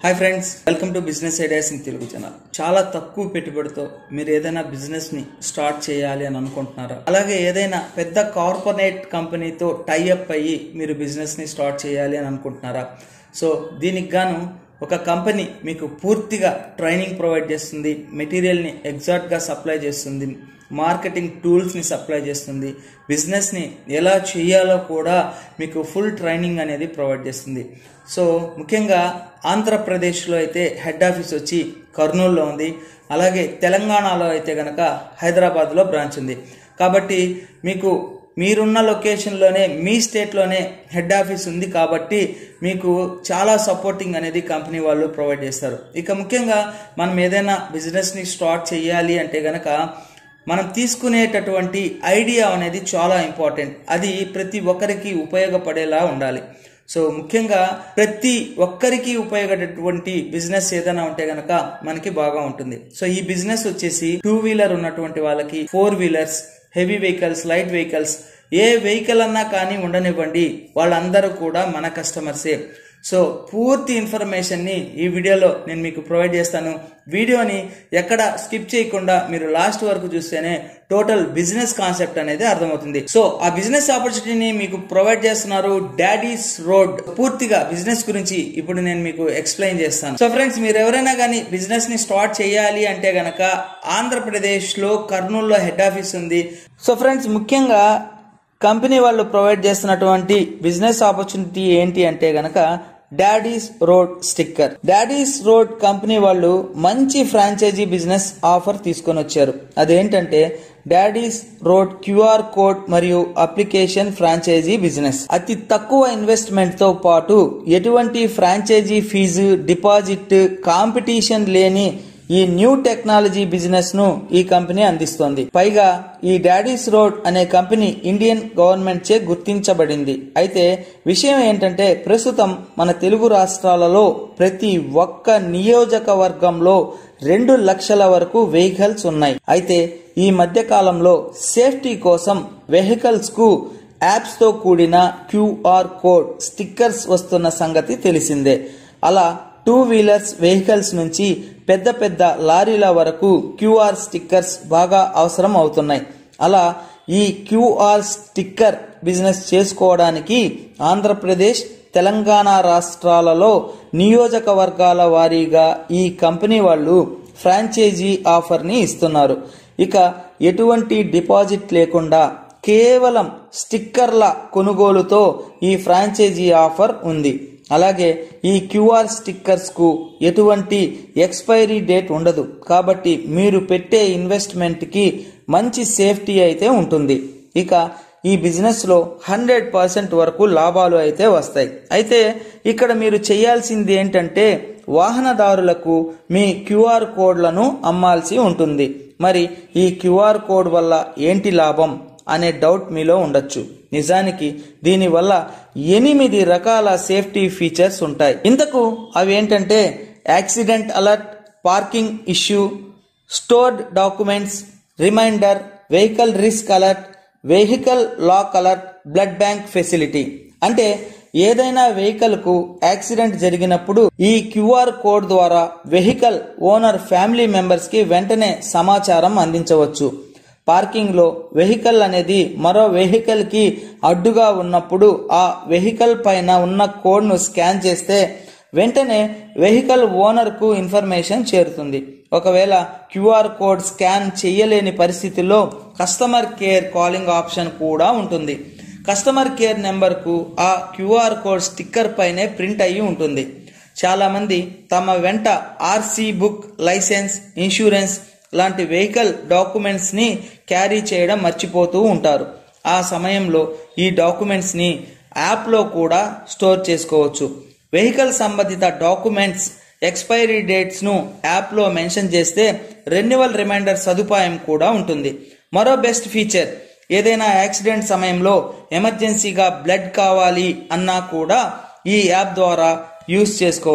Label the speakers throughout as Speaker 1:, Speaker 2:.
Speaker 1: Hi friends welcome to business ideas in Telugu channel చాలా తక్కువ పెట్టుబడితో మీరు ఏదైనా బిజినెస్ ని స్టార్ట్ చేయాలి అని అనుకుంటున్నారా అలాగే ఏదైనా పెద్ద కార్పొరేట్ కంపెనీతో టైఅప్ అయ్యి మీరు బిజినెస్ ని స్టార్ట్ చేయాలి అని అనుకుంటున్నారా సో దీనికి గాను ఒక కంపెనీ మీకు పూర్తిగా ట్రైనింగ్ ప్రొవైడ్ చేస్తుంది మెటీరియల్ని ఎగ్జాక్ట్గా సప్లై చేస్తుంది మార్కెటింగ్ టూల్స్ని సప్లై చేస్తుంది బిజినెస్ని ఎలా చేయాలో కూడా మీకు ఫుల్ ట్రైనింగ్ అనేది ప్రొవైడ్ చేస్తుంది సో ముఖ్యంగా ఆంధ్రప్రదేశ్లో అయితే హెడ్ ఆఫీస్ వచ్చి కర్నూలులో ఉంది అలాగే తెలంగాణలో అయితే గనక హైదరాబాద్లో బ్రాంచ్ ఉంది కాబట్టి మీకు మీరున్న లొకేషన్లోనే మీ స్టేట్లోనే హెడ్ ఆఫీస్ ఉంది కాబట్టి మీకు చాలా సపోర్టింగ్ అనేది కంపెనీ వాళ్ళు ప్రొవైడ్ చేస్తారు ఇక ముఖ్యంగా మనం ఏదైనా బిజినెస్ని స్టార్ట్ చేయాలి అంటే గనక మనం తీసుకునేటటువంటి ఐడియా అనేది చాలా ఇంపార్టెంట్ అది ప్రతి ఒక్కరికి ఉపయోగపడేలా ఉండాలి సో ముఖ్యంగా ప్రతి ఒక్కరికి ఉపయోగపడేటువంటి బిజినెస్ ఏదైనా ఉంటే గనక మనకి బాగా ఉంటుంది సో ఈ బిజినెస్ వచ్చేసి టూ వీలర్ ఉన్నటువంటి వాళ్ళకి four wheelers heavy vehicles light vehicles ఏ వెహికల్ అన్నా కానీ ఉండనివ్వండి వాళ్ళందరూ కూడా మన కస్టమర్సే సో పూర్తి ఇన్ఫర్మేషన్ని ఈ వీడియోలో నేను మీకు ప్రొవైడ్ చేస్తాను వీడియోని ఎక్కడ స్కిప్ చేయకుండా మీరు లాస్ట్ వరకు చూస్తేనే టోటల్ బిజినెస్ కాన్సెప్ట్ అనేది అర్థమవుతుంది సో ఆ బిజినెస్ ఆపర్చునిటీని మీకు ప్రొవైడ్ చేస్తున్నారు డాడీస్ రోడ్ పూర్తిగా బిజినెస్ గురించి ఇప్పుడు నేను మీకు ఎక్స్ప్లెయిన్ చేస్తాను సో ఫ్రెండ్స్ మీరు ఎవరైనా కానీ బిజినెస్ ని స్టార్ట్ చేయాలి అంటే గనక ఆంధ్రప్రదేశ్ లో కర్నూలులో హెడ్ ఆఫీస్ ఉంది సో ఫ్రెండ్స్ ముఖ్యంగా కంపెనీ వాళ్ళు ప్రొవైడ్ చేస్తున్నటువంటి బిజినెస్ ఆపర్చునిటీ ఏంటి అంటే గనక daddy's road sticker daddy's road company వాళ్ళు మంచి ఫ్రాంచైజీ బిజినెస్ ఆఫర్ తీసుకొని వచ్చారు అదేంటంటే డాడీస్ రోడ్ క్యూఆర్ కోడ్ మరియు అప్లికేషన్ ఫ్రాంచైజీ బిజినెస్ అతి తక్కువ ఇన్వెస్ట్మెంట్ తో పాటు ఎటువంటి ఫ్రాంచైజీ ఫీజు డిపాజిట్ కాంపిటీషన్ లేని ఈ న్యూ టెక్నాలజీ బిజినెస్ ను ఈ కంపెనీ అందిస్తోంది పైగా ఈ డాడీస్ రోడ్ అనే కంపెనీ ఇండియన్ గవర్నమెంట్ చే గుర్తించబడింది అయితే విషయం ఏంటంటే ప్రస్తుతం మన తెలుగు రాష్ట్రాలలో ప్రతి ఒక్క నియోజకవర్గంలో రెండు లక్షల వరకు వెహికల్స్ ఉన్నాయి అయితే ఈ మధ్య కాలంలో సేఫ్టీ కోసం వెహికల్స్ కు యాప్స్ తో కూడిన క్యూఆర్ కోడ్ స్టిక్కర్స్ వస్తున్న సంగతి తెలిసిందే అలా టూ వీలర్స్ వెహికల్స్ నుంచి పెద్ద పెద్ద లారీల వరకు క్యూఆర్ స్టిక్కర్స్ బాగా అవసరం అవుతున్నాయి అలా ఈ క్యూఆర్ స్టిక్కర్ బిజినెస్ చేసుకోవడానికి ఆంధ్రప్రదేశ్ తెలంగాణ రాష్ట్రాలలో నియోజకవర్గాల వారీగా ఈ కంపెనీ వాళ్ళు ఫ్రాంచైజీ ఆఫర్ని ఇస్తున్నారు ఇక ఎటువంటి డిపాజిట్ లేకుండా కేవలం స్టిక్కర్ల కొనుగోలుతో ఈ ఫ్రాంచైజీ ఆఫర్ ఉంది అలాగే ఈ క్యూఆర్ స్టిక్కర్స్ కు ఎటువంటి ఎక్స్పైరీ డేట్ ఉండదు కాబట్టి మీరు పెట్టే ఇన్వెస్ట్మెంట్ కి మంచి సేఫ్టీ అయితే ఉంటుంది ఇక ఈ బిజినెస్ లో హండ్రెడ్ పర్సెంట్ వరకు లాభాలు అయితే వస్తాయి అయితే ఇక్కడ మీరు చేయాల్సింది ఏంటంటే వాహనదారులకు మీ క్యూఆర్ కోడ్లను అమ్మాల్సి ఉంటుంది మరి ఈ క్యూఆర్ కోడ్ వల్ల ఏంటి లాభం అనే డౌట్ మీలో ఉండొచ్చు నిజానికి దీనివల్ల ఎనిమిది రకాల సేఫ్టీ ఫీచర్స్ ఉంటాయి ఇంతకు అవి ఏంటంటే accident alert parking issue stored documents reminder vehicle risk alert vehicle lock alert blood bank facility అంటే ఏదైనా వెహికల్ కు యాక్సిడెంట్ జరిగినప్పుడు ఈ క్యూఆర్ కోడ్ ద్వారా వెహికల్ ఓనర్ ఫ్యామిలీ మెంబర్స్ కి వెంటనే సమాచారం అందించవచ్చు పార్కింగ్ లో వెహికల్ అనేది మరో వెహికల్ కి అడ్డుగా ఉన్నప్పుడు ఆ వెహికల్ పైన ఉన్న కోడ్ ను స్కాన్ చేస్తే వెంటనే వెహికల్ ఓనర్ కు ఇన్ఫర్మేషన్ చేరుతుంది ఒకవేళ క్యూఆర్ కోడ్ స్కాన్ చేయలేని పరిస్థితిలో కస్టమర్ కేర్ కాలింగ్ ఆప్షన్ కూడా ఉంటుంది కస్టమర్ కేర్ నెంబర్ కు ఆ క్యూఆర్ కోడ్ స్టిక్కర్ పైనే ప్రింట్ అయ్యి ఉంటుంది చాలా మంది తమ వెంట ఆర్సీ బుక్ లైసెన్స్ ఇన్సూరెన్స్ లాంటి వెహికల్ డాక్యుమెంట్స్ ని క్యారీ చేయడం మర్చిపోతూ ఉంటారు ఆ సమయంలో ఈ డాక్యుమెంట్స్ ని యాప్ లో కూడా స్టోర్ చేసుకోవచ్చు వెహికల్ సంబంధిత డాక్యుమెంట్స్ ఎక్స్పైరీ డేట్స్ ను యాప్ లో మెన్షన్ చేస్తే రెన్యువల్ రిమైండర్ సదుపాయం కూడా ఉంటుంది మరో బెస్ట్ ఫీచర్ ఏదైనా యాక్సిడెంట్ సమయంలో ఎమర్జెన్సీగా బ్లడ్ కావాలి అన్నా కూడా ఈ యాప్ ద్వారా యూస్ చేసుకోవచ్చు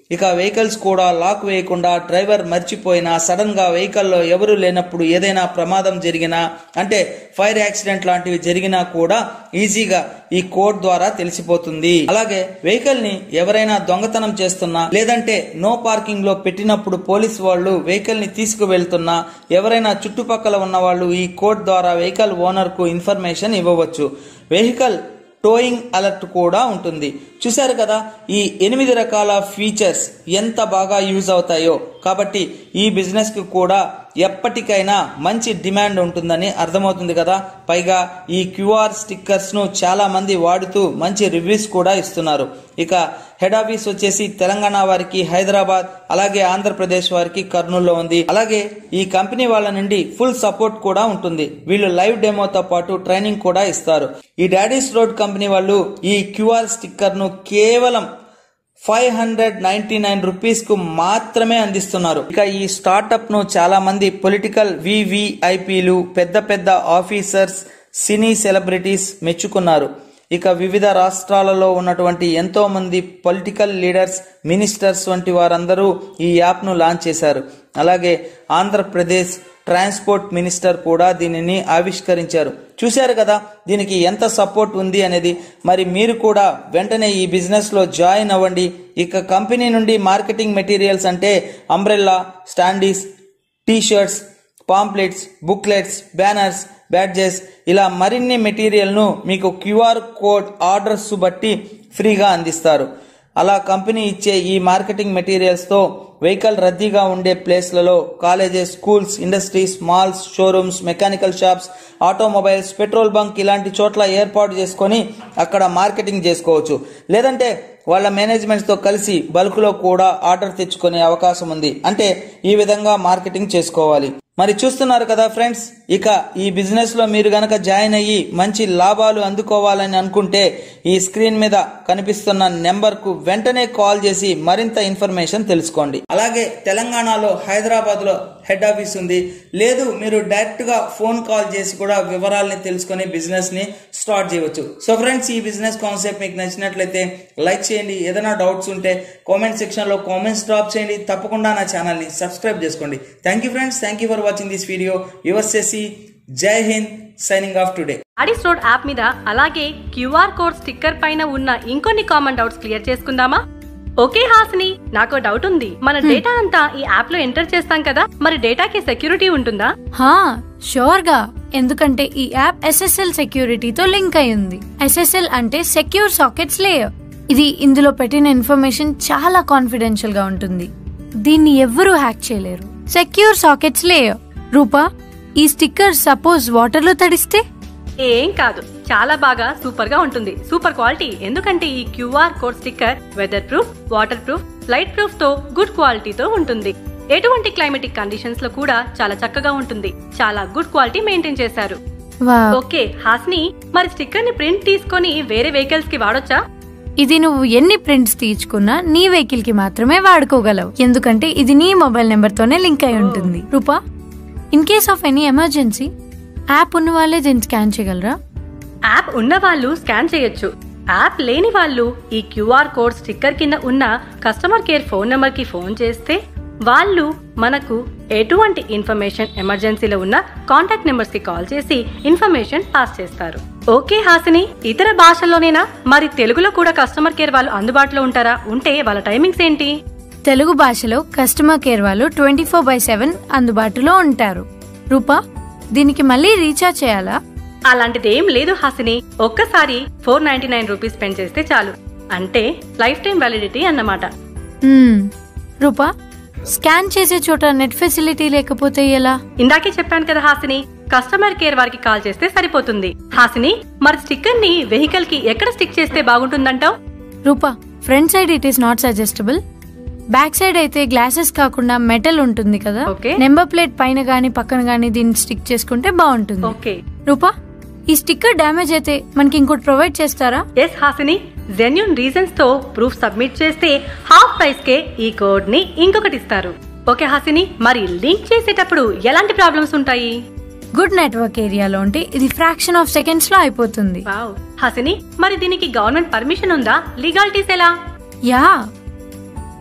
Speaker 1: ఇక వెహికల్స్ కూడా లాక్ వేయకుండా డ్రైవర్ మర్చిపోయినా సడన్ గా వెహికల్లో ఎవరు లేనప్పుడు ఏదైనా ప్రమాదం జరిగినా అంటే ఫైర్ యాక్సిడెంట్ లాంటివి జరిగినా కూడా ఈజీగా ఈ కోడ్ ద్వారా తెలిసిపోతుంది అలాగే వెహికల్ ని ఎవరైనా దొంగతనం చేస్తున్నా లేదంటే నో పార్కింగ్ లో పెట్టినప్పుడు పోలీస్ వాళ్ళు వెహికల్ ని తీసుకువెళ్తున్నా ఎవరైనా చుట్టుపక్కల ఉన్న వాళ్ళు ఈ కోడ్ ద్వారా వెహికల్ ఓనర్ కు ఇన్ఫర్మేషన్ ఇవ్వవచ్చు వెహికల్ టోయింగ్ అలర్ట్ కూడా ఉంటుంది చూశారు కదా ఈ ఎనిమిది రకాల ఫీచర్స్ ఎంత బాగా యూజ్ అవుతాయో కాబట్టి ఈ బిజినెస్ కి కూడా ఎప్పటికైనా మంచి డిమాండ్ ఉంటుందని అర్థమవుతుంది కదా పైగా ఈ క్యూఆర్ స్టిక్కర్స్ ను చాలా మంది వాడుతూ మంచి రివ్యూస్ కూడా ఇస్తున్నారు ఇక హెడ్ ఆఫీస్ వచ్చేసి తెలంగాణ వారికి హైదరాబాద్ అలాగే ఆంధ్రప్రదేశ్ వారికి కర్నూలులో ఉంది అలాగే ఈ కంపెనీ వాళ్ళ నుండి ఫుల్ సపోర్ట్ కూడా ఉంటుంది వీళ్ళు లైవ్ డెమోతో పాటు ట్రైనింగ్ కూడా ఇస్తారు ఈ డాడీస్ రోడ్ కంపెనీ వాళ్ళు ఈ క్యూఆర్ స్టిక్కర్ ను కేవలం five hundred ninety nine rupees కు మాత్రమే అందిస్తున్నారు ఇక ఈ స్టార్టప్ ను చాలా మంది పొలిటికల్ వివిఐపీలు పెద్ద పెద్ద ఆఫీసర్స్ సినీ సెలబ్రిటీస్ మెచ్చుకున్నారు ఇక వివిధ రాష్ట్రాలలో ఉన్నటువంటి ఎంతో మంది పొలిటికల్ లీడర్స్ మినిస్టర్స్ వంటి వారందరూ ఈ యాప్ ను లాంచ్ చేశారు అలాగే ఆంధ్రప్రదేశ్ ట్రాన్స్పోర్ట్ మినిస్టర్ కూడా దీనిని ఆవిష్కరించారు చూశారు కదా దీనికి ఎంత సపోర్ట్ ఉంది అనేది మరి మీరు కూడా వెంటనే ఈ బిజినెస్ లో జాయిన్ అవ్వండి ఇక కంపెనీ నుండి మార్కెటింగ్ మెటీరియల్స్ అంటే umbrella standees T shirts pamphlets booklets banners badges ఇలా మరిన్ని మెటీరియల్ను మీకు క్యూఆర్ కోడ్ ఆర్డర్స్ బట్టి ఫ్రీగా అందిస్తారు అలా కంపెనీ ఇచ్చే ఈ మార్కెటింగ్ మెటీరియల్స్తో వెహికల్ రద్దీగా ఉండే ప్లేస్లలో colleges schools industries malls showrooms mechanical shops automobiles petrol bunk ఇలాంటి చోట్ల ఏర్పాటు చేసుకొని అక్కడ మార్కెటింగ్ చేసుకోవచ్చు లేదంటే వాళ్ళ మేనేజ్మెంట్స్తో కలిసి బల్క్లో కూడా ఆర్డర్ తెచ్చుకునే అవకాశం ఉంది అంటే ఈ విధంగా మార్కెటింగ్ చేసుకోవాలి మరి చూస్తున్నారు కదా ఫ్రెండ్స్ ఇక ఈ బిజినెస్ లో మీరు గనక జాయిన్ అయ్యి మంచి లాభాలు అందుకోవాలని అనుకుంటే ఈ స్క్రీన్ మీద కనిపిస్తున్న నెంబర్ కు వెంటనే కాల్ చేసి మరింత ఇన్ఫర్మేషన్ తెలుసుకోండి అలాగే తెలంగాణలో హైదరాబాద్ లో హెడ్ ఆఫీస్ ఉంది లేదు మీరు డైరెక్ట్ గా ఫోన్ కాల్ చేసి కూడా వివరాలని తెలుసుకొని బిజినెస్ ని స్టార్ట్ చేయవచ్చు సో ఫ్రెండ్స్ ఈ బిజినెస్ కాన్సెప్ట్ మీకు నచ్చినట్లయితే లైక్ చేయండి ఏదైనా డౌట్స్ ఉంటే కామెంట్ సెక్షన్ లో కామెంట్స్ డ్రాప్ చేయండి తప్పకుండా నా ఛానల్ ని సబ్స్క్రైబ్ చేసుకోండి thank you friends thank you for watching this video your చేసి Jai Hind signing off today
Speaker 2: Daddy's Road app మీద అలాగే క్యూఆర్ కోడ్ స్టిక్కర్ పైన ఉన్న ఇంకొన్ని కామన్ డౌట్స్ క్లియర్ చేసుకుందామా ఓకే హాసిని నాకు డౌట్ ఉంది మన డేటా అంతా ఈ యాప్ లో ఎంటర్ చేస్తాం కదా మరి డేటాకి సెక్యూరిటీ ఉంటుందా
Speaker 3: హా షూర్ గా ఎందుకంటే ఈ యాప్ ఎస్ఎస్ఎల్ సెక్యూరిటీతో లింక్ అయి ఉంది ఎస్ఎస్ఎల్ అంటే సెక్యూర్ సాకెట్స్ లేయర్ ఇది ఇందులో పెట్టిన ఇన్ఫర్మేషన్ చాలా కాన్ఫిడెన్షియల్ గా ఉంటుంది దీన్ని ఎవ్వరూ హ్యాక్ చేయలేరు సెక్యూర్ సాకెట్స్ లేయర్ రూపా ఈ స్టిక్కర్ సపోజ్ వాటర్ లో తడిస్తే
Speaker 2: ఏం కాదు చాలా బాగా సూపర్ గా ఉంటుంది సూపర్ క్వాలిటీ ఎందుకంటే ఈ QR code sticker weather proof water proof light proof తో గుడ్ క్వాలిటీతో ఉంటుంది ఎటువంటి క్లైమేటిక్ కండిషన్స్ లో కూడా చాలా చక్కగా ఉంటుంది చాలా గుడ్ క్వాలిటీ మెయింటైన్ చేశారు
Speaker 3: వావ్
Speaker 2: ఓకే హాస్ని మరి స్టిక్కర్ ని ప్రింట్ తీసుకొని వేరే వెహికల్స్ కి వాడొచ్చా
Speaker 3: ఇది నువ్వు ఎన్ని ప్రింట్స్ తీర్చుకున్నా నీ వెహికల్ కి మాత్రమే వాడుకోగలవు ఎందుకంటే ఇది నీ మొబైల్ నెంబర్ తోనే లింక్ అయి ఉంటుంది Rupa in case of any emergency app ఉన్న వాళ్ళే దీన్ని స్కాన్ చేయగలరా
Speaker 2: యాప్ ఉన్న వాళ్ళు స్కాన్ చేయొచ్చు యాప్ లేని వాళ్ళు ఈ క్యూఆర్ కోడ్ స్టిక్కర్ కింద ఉన్న కస్టమర్ కేర్ ఫోన్ నెంబర్ కి ఫోన్ చేస్తే వాళ్ళు మనకు ఎటువంటి ఇన్ఫర్మేషన్ ఎమర్జెన్సీలో ఉన్న కాంటాక్ట్ నెంబర్స్ కి కాల్ చేసి ఇన్ఫర్మేషన్ పాస్ చేస్తారు ఓకే హాసిని ఇతర భాషల్లోనేనా మరి తెలుగులో కూడా కస్టమర్ కేర్ వాళ్ళు అందుబాటులో ఉంటారా ఉంటే వాళ్ళ టైమింగ్స్ ఏంటి
Speaker 3: తెలుగు భాషలో కస్టమర్ కేర్ వాళ్ళు ట్వంటీ ఫోర్ బై సెవెన్ అందుబాటులో ఉంటారు రూపా దీనికి మళ్ళీ రీఛార్జ్ చేయాలా
Speaker 2: అలాంటిది ఏం లేదు హాసిని ఒక్కసారి four ninety nine rupees spend చేస్తే చాలు అంటే లైఫ్ టైం వ్యాలిడిటీ అన్నమాట
Speaker 3: మ్మ్. రూపా స్కాన్ చేసే చోట నెట్ ఫెసిలిటీ లేకపోతే ఎలా
Speaker 2: ఇందాకే చెప్పాను కదా హాసిని కస్టమర్ కేర్ వారికి కాల్ చేస్తే సరిపోతుంది హాసిని మరి స్టిక్కర్ ని వెహికల్ కి ఎక్కడ స్టిక్ చేస్తే బాగుంటుందంటావు
Speaker 3: Rupa front side it is not suggestable back side అయితే గ్లాసెస్ కాకుండా మెటల్ ఉంటుంది కదా
Speaker 2: Okay.
Speaker 3: నెంబర్ ప్లేట్ పైన గానీ పక్కన గానీ దీన్ని స్టిక్ చేసుకుంటే బాగుంటుంది
Speaker 2: ఓకే
Speaker 3: రూపా ఈ స్టిక్కర్ డ్యామేజ్ అయితే మనకి ఇంకోటి ప్రొవైడ్ చేస్తారా
Speaker 2: ఎస్ హాసిని జెన్యున్ రీజన్స్ తో ప్రూఫ్ సబ్మిట్ చేస్తే హాఫ్ ప్రైస్ కే ఈ కోడ్ ని ఇంకొకటి ఇస్తారు ఓకే హాసిని మరి లింక్ చేసేటప్పుడు ఎలాంటి ప్రాబ్లమ్స్ ఉంటాయి
Speaker 3: గుడ్ నెట్వర్క్ ఏరియాలో ఉంటే ఇది ఫ్రాక్షన్ ఆఫ్ సెకండ్స్ లో అయిపోతుంది
Speaker 2: వావ్ హాసిని మరి దీనికి గవర్నమెంట్ పర్మిషన్ ఉందా లీగాలిటీస్ ఎలా
Speaker 3: yeah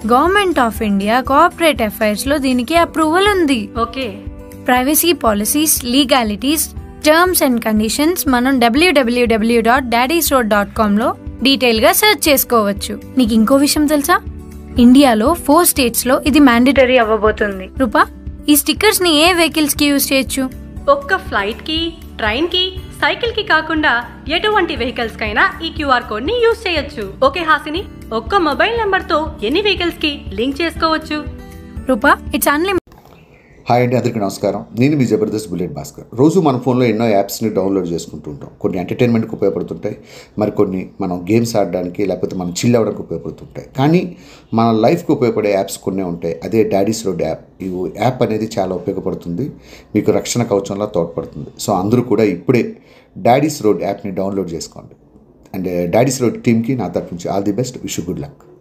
Speaker 3: government of India cooperate affairs లో దీనికి అప్రూవల్ ఉంది
Speaker 2: okay
Speaker 3: privacy policies legalities terms and conditions మనం W W W dot Daddy's Road dot com లో డీటెయిల్ గా సెర్చ్ చేసుకోవచ్చు నీకు ఇంకో విషయం తెలుసా ఇండియాలో ఫోర్ స్టేట్స్ లో ఇది మ్యాండేటరీ అవ్వబోతుంది రూపా ఈ స్టిక్కర్స్ ని ఏ వెహికల్స్ కి యూజ్ చేయొచ్చు
Speaker 2: ఒక్క ఫ్లైట్ కి ట్రైన్ కి సైకిల్ కి కాకుండా ఎటువంటి వెహికల్స్ కైనా ఈ క్యూఆర్ కోడ్ ని యూజ్ చేయొచ్చు ఓకే హాసిని ఒక్క మొబైల్ నంబర్ తో ఎన్ని వెహికల్స్ కి లింక్ చేసుకోవచ్చు
Speaker 3: రూపా ఇట్స్ అన్లిమిటెడ్
Speaker 4: హాయ్ అండి అందరికీ నమస్కారం నేను మీ జబర్దస్త్ బుల్లెట్ భాస్కర్ రోజు మన ఫోన్లో ఎన్నో యాప్స్ని డౌన్లోడ్ చేసుకుంటూ ఉంటాం కొన్ని ఎంటర్టైన్మెంట్కి ఉపయోగపడుతుంటాయి మరి కొన్ని మనం గేమ్స్ ఆడడానికి లేకపోతే మనం చిల్ అవ్వడానికి ఉపయోగపడుతుంటాయి కానీ మన లైఫ్కి ఉపయోగపడే యాప్స్ కొన్ని ఉంటాయి అదే డాడీస్ రోడ్ యాప్ ఈ యాప్ అనేది చాలా ఉపయోగపడుతుంది మీకు రక్షణ కవచంలో తోడ్పడుతుంది సో అందరూ కూడా ఇప్పుడే డాడీస్ రోడ్ యాప్ని డౌన్లోడ్ చేసుకోండి అండ్ డాడీస్ రోడ్ టీమ్కి నా తరఫు నుంచి all the best wish good luck